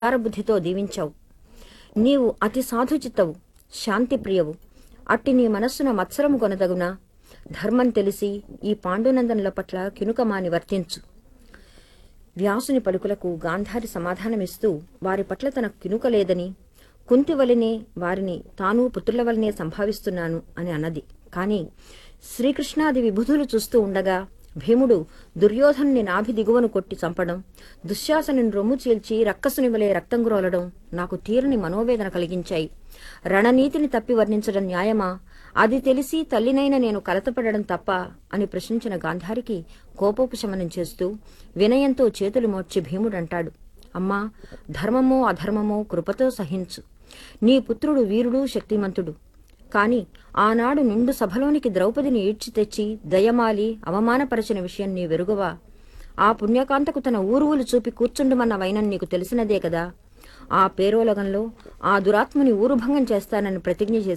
బుద్ధితో దీవించావు నీవు అతి సాధుచిత్తవు శాంతి ప్రియవు అట్టి నీ మనస్సున మత్సరము కొనదగునా ధర్మం తెలిసి ఈ పాండునందనుల పట్ల కినుకమాని వర్తించు వ్యాసుని పలుకులకు గాంధారి సమాధానమిస్తూ వారి పట్ల తన కినుక లేదని కుంతి వలనే వారిని తాను పుత్రుల వలనే సంభావిస్తున్నాను అని అన్నది కాని శ్రీకృష్ణాది విభుధులు చూస్తూ ఉండగా భీముడు దుర్యోధనుని నాభి దిగువను కొట్టి చంపడం దుశ్శాసనుని రొమ్ము చీల్చి రక్కసుని వలె రక్తం గ్రోలడం నాకు తీరని మనోవేదన కలిగించాయి రణనీతిని తప్పి వర్ణించడం న్యాయమా అది తెలిసి తల్లినైన నేను కలతపడడం తప్ప అని ప్రశ్నించిన గాంధారికి కోపోపశమనం చేస్తూ వినయంతో చేతులు మోడ్చి భీముడంటాడు అమ్మా ధర్మమో అధర్మమో కృపతో సహించు నీ పుత్రుడు వీరుడు శక్తిమంతుడు కాని ఆనాడు నిండు సభలోనికి ద్రౌపదిని ఈడ్చి తెచ్చి దయమాలి అవమానపరచిన విషయం నీ వెరుగవా ఆ పుణ్యకాంతకు తన ఊరువులు చూపి కూర్చుండమన్న వైనం నీకు తెలిసినదే కదా ఆ పేరోలగంలో ఆ దురాత్ముని ఊరుభంగం చేస్తానని ప్రతిజ్ఞ చేసి